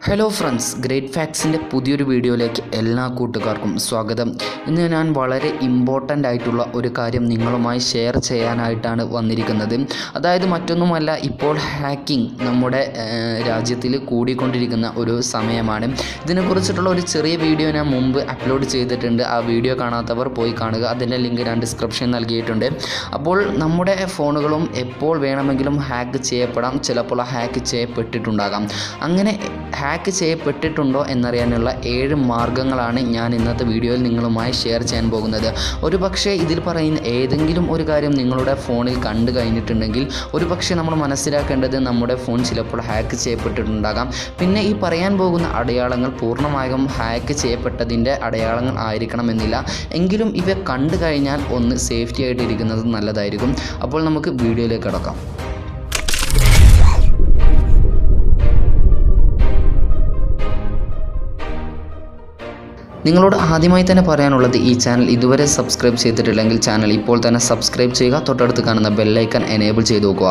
hello friends great ഫാക്ട്സിൻ്റെ പുതിയൊരു വീഡിയോയിലേക്ക് എല്ലാ കൂട്ടുകാർക്കും സ്വാഗതം ഇന്ന് ഞാൻ വളരെ ഇമ്പോർട്ടൻ്റ് ആയിട്ടുള്ള ഒരു കാര്യം നിങ്ങളുമായി ഷെയർ ചെയ്യാനായിട്ടാണ് വന്നിരിക്കുന്നത് അതായത് മറ്റൊന്നുമല്ല ഇപ്പോൾ ഹാക്കിംഗ് നമ്മുടെ രാജ്യത്തിൽ കൂടിക്കൊണ്ടിരിക്കുന്ന ഒരു സമയമാണ് ഇതിനെക്കുറിച്ചിട്ടുള്ള ഒരു ചെറിയ വീഡിയോ ഞാൻ മുമ്പ് അപ്ലോഡ് ചെയ്തിട്ടുണ്ട് ആ വീഡിയോ കാണാത്തവർ പോയി കാണുക അതിൻ്റെ ലിങ്ക് ഞാൻ ഡിസ്ക്രിപ്ഷൻ നൽകിയിട്ടുണ്ട് അപ്പോൾ നമ്മുടെ ഫോണുകളും എപ്പോൾ വേണമെങ്കിലും ഹാക്ക് ചെയ്യപ്പെടാം ചിലപ്പോൾ ഹാക്ക് ചെയ്യപ്പെട്ടിട്ടുണ്ടാകാം അങ്ങനെ ഹാക്ക് ചെയ്യപ്പെട്ടിട്ടുണ്ടോ എന്നറിയാനുള്ള ഏഴ് മാർഗ്ഗങ്ങളാണ് ഞാൻ ഇന്നത്തെ വീഡിയോയിൽ നിങ്ങളുമായി ഷെയർ ചെയ്യാൻ പോകുന്നത് ഒരു പക്ഷേ ഇതിൽ പറയുന്ന ഏതെങ്കിലും ഒരു കാര്യം നിങ്ങളുടെ ഫോണിൽ കണ്ടു കഴിഞ്ഞിട്ടുണ്ടെങ്കിൽ ഒരു പക്ഷേ നമ്മൾ മനസ്സിലാക്കേണ്ടത് നമ്മുടെ ഫോൺ ചിലപ്പോൾ ഹാക്ക് ചെയ്യപ്പെട്ടിട്ടുണ്ടാകാം പിന്നെ ഈ പറയാൻ പോകുന്ന അടയാളങ്ങൾ പൂർണ്ണമായും ഹാക്ക് ചെയ്യപ്പെട്ടതിൻ്റെ അടയാളങ്ങൾ ആയിരിക്കണമെന്നില്ല എങ്കിലും ഇവ കണ്ടു കഴിഞ്ഞാൽ ഒന്ന് സേഫ്റ്റി ആയിട്ട് ഇരിക്കുന്നത് നല്ലതായിരിക്കും അപ്പോൾ നമുക്ക് വീഡിയോയിലേക്ക് കടക്കാം നിങ്ങളോട് ആദ്യമായി തന്നെ പറയാനുള്ളത് ഈ ചാനൽ ഇതുവരെ സബ്സ്ക്രൈബ് ചെയ്തിട്ടില്ലെങ്കിൽ ചാനൽ ഇപ്പോൾ തന്നെ സബ്സ്ക്രൈബ് ചെയ്യുക തൊട്ടടുത്ത് കാണുന്ന ബെല്ലൈക്കൺ എനേബിൾ ചെയ്ത് നോക്കുക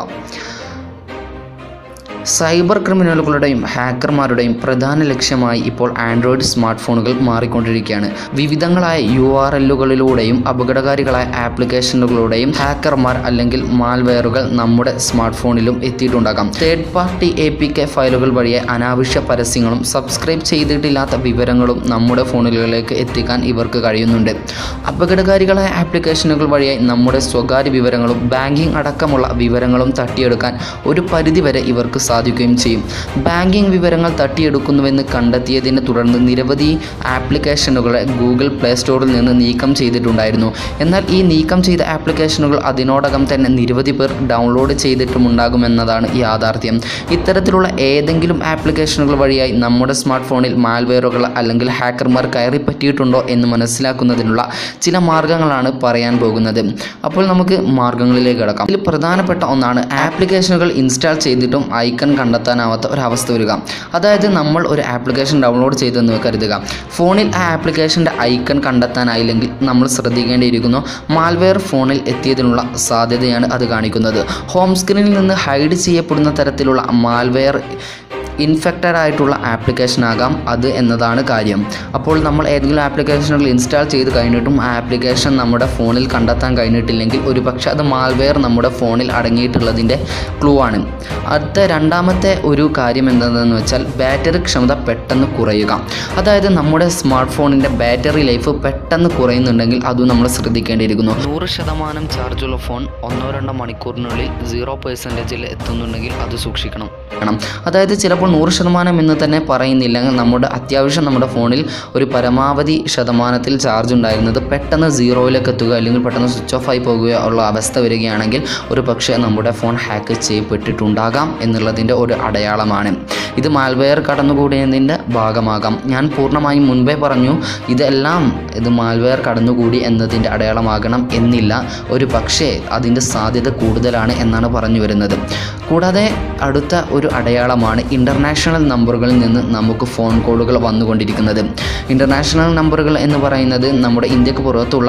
സൈബർ ക്രിമിനലുകളുടെയും ഹാക്കർമാരുടെയും പ്രധാന ലക്ഷ്യമായി ഇപ്പോൾ ആൻഡ്രോയിഡ് സ്മാർട്ട് ഫോണുകൾ മാറിക്കൊണ്ടിരിക്കുകയാണ് വിവിധങ്ങളായ യു ആർ എല്ലുകളിലൂടെയും അപകടകാരികളായ ആപ്ലിക്കേഷനുകളുടെയും ഹാക്കർമാർ അല്ലെങ്കിൽ മാൽവെയറുകൾ നമ്മുടെ സ്മാർട്ട് ഫോണിലും എത്തിയിട്ടുണ്ടാകാം third party A P K ഫയലുകൾ വഴിയെ അനാവശ്യ പരസ്യങ്ങളും സബ്സ്ക്രൈബ് ചെയ്തിട്ടില്ലാത്ത വിവരങ്ങളും നമ്മുടെ ഫോണുകളിലേക്ക് എത്തിക്കാൻ ഇവർക്ക് കഴിയുന്നുണ്ട് അപകടകാരികളായ ആപ്ലിക്കേഷനുകൾ വഴിയായി നമ്മുടെ സ്വകാര്യ വിവരങ്ങളും ബാങ്കിംഗ് അടക്കമുള്ള വിവരങ്ങളും തട്ടിയെടുക്കാൻ ഒരു പരിധിവരെ ഇവർക്ക് സാധിക്കുകയും ചെയ്യും ബാങ്കിംഗ് വിവരങ്ങൾ തട്ടിയെടുക്കുന്നുവെന്ന് കണ്ടെത്തിയതിനെ തുടർന്ന് നിരവധി ആപ്ലിക്കേഷനുകളെ ഗൂഗിൾ പ്ലേ സ്റ്റോറിൽ നിന്ന് നീക്കം ചെയ്തിട്ടുണ്ടായിരുന്നു എന്നാൽ ഈ നീക്കം ചെയ്ത ആപ്ലിക്കേഷനുകൾ അതിനോടകം തന്നെ നിരവധി പേർ ഡൗൺലോഡ് ചെയ്തിട്ടുമുണ്ടാകുമെന്നതാണ് യാഥാർത്ഥ്യം ഇത്തരത്തിലുള്ള ഏതെങ്കിലും ആപ്ലിക്കേഷനുകൾ വഴിയായി നമ്മുടെ സ്മാർട്ട് ഫോണിൽ മാൽവെയറുകൾ അല്ലെങ്കിൽ ഹാക്കർമാർ കയറി പറ്റിയിട്ടുണ്ടോ എന്ന് മനസ്സിലാക്കുന്നതിനുള്ള ചില മാർഗങ്ങളാണ് പറയാൻ പോകുന്നത് അപ്പോൾ നമുക്ക് മാർഗങ്ങളിലേക്ക് കിടക്കാം ഇതിൽ പ്രധാനപ്പെട്ട ഒന്നാണ് ആപ്ലിക്കേഷനുകൾ ഇൻസ്റ്റാൾ ചെയ്തിട്ടും ഐക്കൺ കണ്ടെത്താനാവാത്ത ഒരവസ്ഥ വരിക അതായത് നമ്മൾ ഒരു ആപ്ലിക്കേഷൻ ഡൗൺലോഡ് ചെയ്തെന്ന് കരുതുക ഫോണിൽ ആ ആപ്ലിക്കേഷൻ്റെ ഐക്കൺ കണ്ടെത്താനായില്ലെങ്കിൽ നമ്മൾ ശ്രദ്ധിക്കേണ്ടിയിരിക്കുന്നു മാൽവെയർ ഫോണിൽ എത്തിയതിനുള്ള സാധ്യതയാണ് അത് കാണിക്കുന്നത് ഹോം സ്ക്രീനിൽ നിന്ന് ഹൈഡ് ചെയ്യപ്പെടുന്ന തരത്തിലുള്ള മാൽവെയർ ഇൻഫെക്റ്റഡ് ആയിട്ടുള്ള ആപ്ലിക്കേഷൻ ആകാം അത് എന്നതാണ് കാര്യം അപ്പോൾ നമ്മൾ ഏതെങ്കിലും ആപ്ലിക്കേഷനുകൾ ഇൻസ്റ്റാൾ ചെയ്ത് കഴിഞ്ഞിട്ടും ആ ആപ്ലിക്കേഷൻ നമ്മുടെ ഫോണിൽ കണ്ടെത്താൻ കഴിഞ്ഞിട്ടില്ലെങ്കിൽ ഒരു പക്ഷേ അത് മാൽവെയർ നമ്മുടെ ഫോണിൽ അടങ്ങിയിട്ടുള്ളതിൻ്റെ ക്ലൂ ആണ് അടുത്ത രണ്ടാമത്തെ ഒരു കാര്യം എന്താണെന്ന് വെച്ചാൽ ബാറ്ററി ക്ഷമത പെട്ടെന്ന് കുറയുക അതായത് നമ്മുടെ സ്മാർട്ട് ഫോണിൻ്റെ ബാറ്ററി ലൈഫ് പെട്ടെന്ന് കുറയുന്നുണ്ടെങ്കിൽ അതും നമ്മൾ ശ്രദ്ധിക്കേണ്ടിയിരിക്കുന്നു നൂറ് ശതമാനം ചാർജുള്ള ഫോൺ ഒന്നോ രണ്ടോ മണിക്കൂറിനുള്ളിൽ സീറോ പെർസെൻറ്റേജിൽ എത്തുന്നുണ്ടെങ്കിൽ അത് സൂക്ഷിക്കണം അതായത് ചിലപ്പോൾ നൂറ് ശതമാനം എന്ന് തന്നെ പറയുന്നില്ലെങ്കിൽ നമ്മുടെ അത്യാവശ്യം നമ്മുടെ ഫോണിൽ ഒരു പരമാവധി ശതമാനത്തിൽ ചാർജ് ഉണ്ടായിരുന്നത് പെട്ടെന്ന് സീറോയിലേക്ക് എത്തുക അല്ലെങ്കിൽ പെട്ടെന്ന് സ്വിച്ച് ഓഫ് ആയി പോകുകയോ ഉള്ള അവസ്ഥ വരികയാണെങ്കിൽ ഒരു പക്ഷേ നമ്മുടെ ഫോൺ ഹാക്ക് ചെയ്യപ്പെട്ടിട്ടുണ്ടാകാം എന്നുള്ളതിൻ്റെ ഒരു അടയാളമാണ് ഇത് മാൽവെയർ കടന്നുകൂടിയതിൻ്റെ ഭാഗമാകാം ഞാൻ പൂർണ്ണമായും മുൻപേ പറഞ്ഞു ഇതെല്ലാം ഇത് മാൽവെയർ കടന്നുകൂടി എന്നതിൻ്റെ അടയാളമാകണം എന്നില്ല ഒരു പക്ഷേ അതിൻ്റെ സാധ്യത കൂടുതലാണ് എന്നാണ് പറഞ്ഞു വരുന്നത് കൂടാതെ അടുത്ത ഒരു അടയാളമാണ് ഇൻ്റർനാഷണൽ നമ്പറുകളിൽ നിന്ന് നമുക്ക് ഫോൺ കോളുകൾ വന്നുകൊണ്ടിരിക്കുന്നത് ഇൻ്റർനാഷണൽ നമ്പറുകൾ എന്ന് പറയുന്നത് നമ്മുടെ ഇന്ത്യക്ക് പുറത്തുള്ള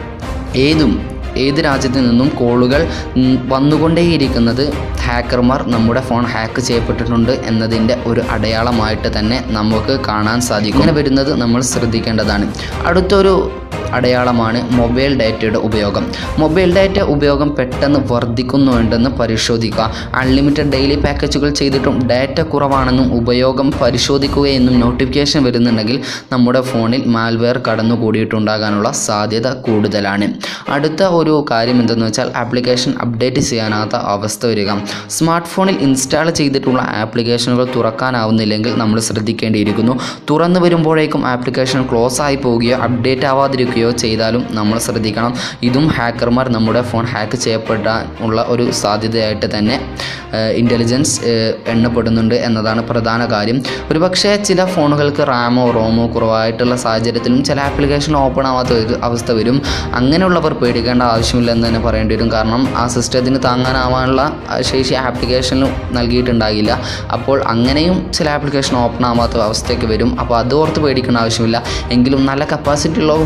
ഏതും ഏത് രാജ്യത്തു നിന്നും കോളുകൾ വന്നുകൊണ്ടേയിരിക്കുന്നത് ഹാക്കർമാർ നമ്മുടെ ഫോൺ ഹാക്ക് ചെയ്യപ്പെട്ടിട്ടുണ്ട് എന്നതിൻ്റെ ഒരു അടയാളമായിട്ട് തന്നെ നമുക്ക് കാണാൻ സാധിക്കും ഇങ്ങനെ വരുന്നത് നമ്മൾ ശ്രദ്ധിക്കേണ്ടതാണ് അടുത്തൊരു അടയാളമാണ് മൊബൈൽ ഡാറ്റയുടെ ഉപയോഗം മൊബൈൽ ഡാറ്റ ഉപയോഗം പെട്ടെന്ന് വർദ്ധിക്കുന്നുണ്ടെന്ന് പരിശോധിക്കുക അൺലിമിറ്റഡ് ഡെയിലി പാക്കേജുകൾ ചെയ്തിട്ടും ഡാറ്റ കുറവാണെന്നും ഉപയോഗം പരിശോധിക്കുകയെന്നും നോട്ടിഫിക്കേഷൻ വരുന്നുണ്ടെങ്കിൽ നമ്മുടെ ഫോണിൽ മാൽവെയർ കടന്നുകൂടിയിട്ടുണ്ടാകാനുള്ള സാധ്യത കൂടുതലാണ് അടുത്ത ഒരു കാര്യം എന്തെന്ന് വെച്ചാൽ ആപ്ലിക്കേഷൻ അപ്ഡേറ്റ് ചെയ്യാനാത്ത അവസ്ഥ വരിക സ്മാർട്ട് ഫോണിൽ ഇൻസ്റ്റാൾ ചെയ്തിട്ടുള്ള ആപ്ലിക്കേഷനുകൾ തുറക്കാനാവുന്നില്ലെങ്കിൽ നമ്മൾ ശ്രദ്ധിക്കേണ്ടിയിരിക്കുന്നു തുറന്നു വരുമ്പോഴേക്കും ആപ്ലിക്കേഷൻ ക്ലോസ് ആയി പോവുകയോ അപ്ഡേറ്റ് ആവാതിരിക്കുകയോ ചെയ്താലും നമ്മൾ ശ്രദ്ധിക്കണം ഇതും ഹാക്കർമാർ നമ്മുടെ ഫോൺ ഹാക്ക് ചെയ്യപ്പെടാൻ ഉള്ള ഒരു സാധ്യതയായിട്ട് തന്നെ ഇൻ്റലിജൻസ് എണ്ണപ്പെടുന്നുണ്ട് എന്നതാണ് പ്രധാന കാര്യം ഒരുപക്ഷേ ചില ഫോണുകൾക്ക് റാമോ റോമോ കുറവായിട്ടുള്ള സാഹചര്യത്തിലും ചില ആപ്ലിക്കേഷൻ ഓപ്പൺ ആവാത്ത ഒരു അവസ്ഥ വരും അങ്ങനെയുള്ളവർ പേടിക്കേണ്ട ആവശ്യമില്ല എന്ന് തന്നെ പറയേണ്ടി വരും കാരണം ആ സിസ്റ്റത്തിന് താങ്ങാനാവാനുള്ള ശേഷി ആപ്ലിക്കേഷനിൽ നൽകിയിട്ടുണ്ടാകില്ല അപ്പോൾ അങ്ങനെയും ചില ആപ്ലിക്കേഷൻ ഓപ്പൺ ആവാത്ത അവസ്ഥയ്ക്ക് വരും അപ്പോൾ അത് ഓർത്ത് പേടിക്കേണ്ട ആവശ്യമില്ല എങ്കിലും നല്ല കപ്പാസിറ്റി ഉള്ള ഫോണുകൾ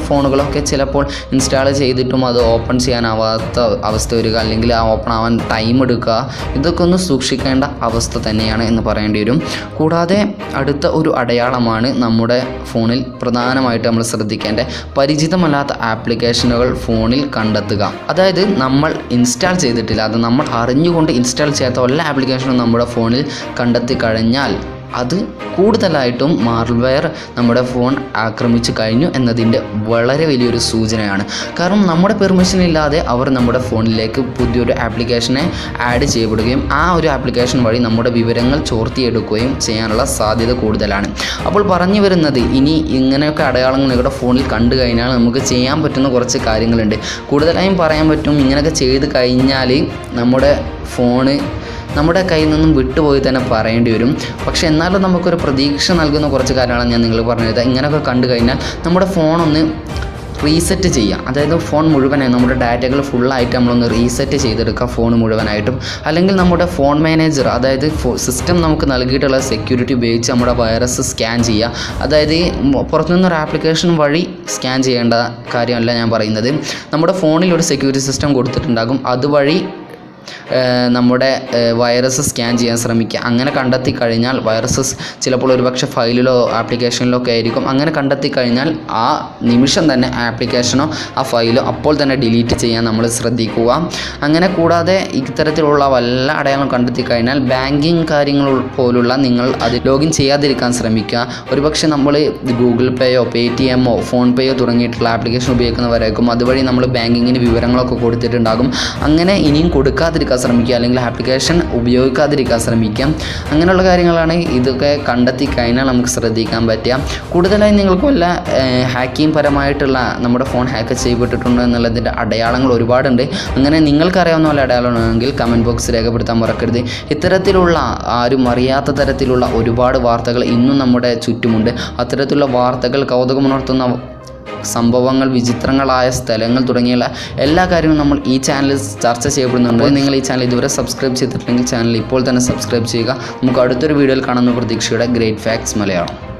ആപ്പുകളൊക്കെ ചിലപ്പോൾ ഇൻസ്റ്റാൾ ചെയ്തിട്ടും അത് ഓപ്പൺ ചെയ്യാനാവാത്ത അവസ്ഥ വരിക അല്ലെങ്കിൽ ആ ഓപ്പൺ ആവാൻ ടൈം എടുക്കുക ഇതൊക്കെ ഒന്ന് സൂക്ഷിക്കേണ്ട അവസ്ഥ തന്നെയാണ് എന്ന് പറയേണ്ടി വരും കൂടാതെ അടുത്ത ഒരു അടയാളമാണ് നമ്മുടെ ഫോണിൽ പ്രധാനമായിട്ട് നമ്മൾ ശ്രദ്ധിക്കേണ്ട പരിചിതമല്ലാത്ത ആപ്ലിക്കേഷനുകൾ ഫോണിൽ കണ്ടെത്തുക അതായത് നമ്മൾ ഇൻസ്റ്റാൾ ചെയ്തിട്ടില്ല അത് നമ്മൾ അറിഞ്ഞുകൊണ്ട് ഇൻസ്റ്റാൾ ചെയ്യാത്ത എല്ലാ ആപ്ലിക്കേഷനും നമ്മുടെ ഫോണിൽ കണ്ടെത്തി കഴിഞ്ഞാൽ അത് കൂടുതലായിട്ടും മാർവെയർ നമ്മുടെ ഫോൺ ആക്രമിച്ചു കഴിഞ്ഞു എന്നതിൻ്റെ വളരെ വലിയൊരു സൂചനയാണ് കാരണം നമ്മുടെ പെർമിഷൻ ഇല്ലാതെ അവർ നമ്മുടെ ഫോണിലേക്ക് പുതിയൊരു ആപ്ലിക്കേഷനെ ആഡ് ചെയ്യപ്പെടുകയും ആ ഒരു ആപ്ലിക്കേഷൻ വഴി നമ്മുടെ വിവരങ്ങൾ ചോർത്തിയെടുക്കുകയും ചെയ്യാനുള്ള സാധ്യത കൂടുതലാണ് അപ്പോൾ പറഞ്ഞു വരുന്നത് ഇനി ഇങ്ങനെയൊക്കെ അടയാളങ്ങൾ നിങ്ങളുടെ ഫോണിൽ കണ്ടു കഴിഞ്ഞാൽ നമുക്ക് ചെയ്യാൻ പറ്റുന്ന കുറച്ച് കാര്യങ്ങളുണ്ട് കൂടുതലായും പറയാൻ പറ്റും ഇങ്ങനെയൊക്കെ ചെയ്ത് കഴിഞ്ഞാൽ നമ്മുടെ ഫോണ് നമ്മുടെ കയ്യിൽ നിന്നും വിട്ടുപോയി തന്നെ പറയേണ്ടി വരും പക്ഷേ എന്നാലും നമുക്കൊരു പ്രതീക്ഷ നൽകുന്ന കുറച്ച് കാര്യങ്ങളാണ് ഞാൻ നിങ്ങൾ പറഞ്ഞത് ഇങ്ങനെയൊക്കെ കണ്ടു കഴിഞ്ഞാൽ നമ്മുടെ ഫോണൊന്ന് റീസെറ്റ് ചെയ്യാം അതായത് ഫോൺ മുഴുവനായി നമ്മുടെ ഡാറ്റകൾ ഫുള്ളായിട്ട് നമ്മളൊന്ന് റീസെറ്റ് ചെയ്തെടുക്കുക ഫോൺ മുഴുവനായിട്ടും അല്ലെങ്കിൽ നമ്മുടെ ഫോൺ മാനേജർ അതായത് സിസ്റ്റം നമുക്ക് നൽകിയിട്ടുള്ള സെക്യൂരിറ്റി ഉപയോഗിച്ച് നമ്മുടെ വൈറസ് സ്കാൻ ചെയ്യുക അതായത് ഈ മൊ- പുറത്തുനിന്നൊരു ആപ്ലിക്കേഷൻ വഴി സ്കാൻ ചെയ്യേണ്ട കാര്യമല്ല ഞാൻ പറയുന്നത് നമ്മുടെ ഫോണിൽ ഒരു സെക്യൂരിറ്റി സിസ്റ്റം കൊടുത്തിട്ടുണ്ടാകും അതുവഴി ഏഹ് നമ്മുടെ ഏഹ് വൈറസ് സ്കാൻ ചെയ്യാൻ ശ്രമിക്കുക അങ്ങനെ കണ്ടെത്തി കഴിഞ്ഞാൽ വൈറസ് ചിലപ്പോൾ ഒരുപക്ഷെ ഫയലിലോ ആപ്ലിക്കേഷനിലോ ഒക്കെ ആയിരിക്കും അങ്ങനെ കണ്ടെത്തി കഴിഞ്ഞാൽ ആ നിമിഷം തന്നെ ആപ്ലിക്കേഷനോ ആ ഫയലോ അപ്പോൾ തന്നെ ഡിലീറ്റ് ചെയ്യാൻ നമ്മൾ ശ്രദ്ധിക്കുക അങ്ങനെ കൂടാതെ ഇത്തരത്തിലുള്ള വല്ല അടയാളം കണ്ടെത്തി കഴിഞ്ഞാൽ ബാങ്കിങ് കാര്യങ്ങൾ പോലുള്ള നിങ്ങൾ അത് ലോഗിൻ ചെയ്യാതിരിക്കാൻ ശ്രമിക്കുക ഒരുപക്ഷെ നമ്മൾ ഗൂഗിൾ പേയോ പേ ടി എമ്മോ ഫോൺ പേയോ തുടങ്ങിയിട്ടുള്ള ആപ്ലിക്കേഷൻ ഉപയോഗിക്കുന്നവരായിരിക്കും അതുവഴി നമ്മൾ ബാങ്കിങ്ങിന് വിവരങ്ങളൊക്കെ കൊടുത്തിട്ടുണ്ടാകും അങ്ങനെ ഇനിയും കൊടുക്കാതിരിക്കാൻ ശ്രമിക്കുക അല്ലെങ്കിൽ ആപ്ലിക്കേഷൻ ഉപയോഗിക്കാതിരിക്കാൻ ശ്രമിക്കാം അങ്ങനെയുള്ള കാര്യങ്ങളാണ് ഇതൊക്കെ കണ്ടെത്തി കഴിഞ്ഞാൽ നമുക്ക് ശ്രദ്ധിക്കാൻ പറ്റുക കൂടുതലായി നിങ്ങൾക്ക് വല്ല ഹാക്കിംഗ് പരമായിട്ടുള്ള നമ്മുടെ ഫോൺ ഹാക്ക് ചെയ്യപ്പെട്ടിട്ടുണ്ടോ എന്നുള്ളതിൻ്റെ അടയാളങ്ങൾ ഒരുപാടുണ്ട് അങ്ങനെ നിങ്ങൾക്കറിയാവുന്ന വല്ല അടയാളമാണെങ്കിൽ കമൻറ്റ് ബോക്സ് രേഖപ്പെടുത്താൻ മറക്കരുത് ഇത്തരത്തിലുള്ള ആരും അറിയാത്ത തരത്തിലുള്ള ഒരുപാട് വാർത്തകൾ ഇന്നും നമ്മുടെ ചുറ്റുമുണ്ട് അത്തരത്തിലുള്ള വാർത്തകൾ കൗതുകമുണർത്തുന്ന സംഭവങ്ങൾ വിചിത്രങ്ങളായ സ്ഥലങ്ങൾ തുടങ്ങിയുള്ള എല്ലാ കാര്യങ്ങളും നമ്മൾ ഈ ചാനലിൽ ചർച്ച ചെയ്യപ്പെടുന്നുണ്ട് നിങ്ങൾ ഈ ചാനൽ ഇതുവരെ സബ്സ്ക്രൈബ് ചെയ്തിട്ടില്ലെങ്കിൽ ചാനൽ ഇപ്പോൾ തന്നെ സബ്സ്ക്രൈബ് ചെയ്യുക നമുക്ക് അടുത്തൊരു വീഡിയോയിൽ കാണുന്ന പ്രതീക്ഷയുടെ ഗ്രേറ്റ് ഫാക്ട്സ് മലയാളം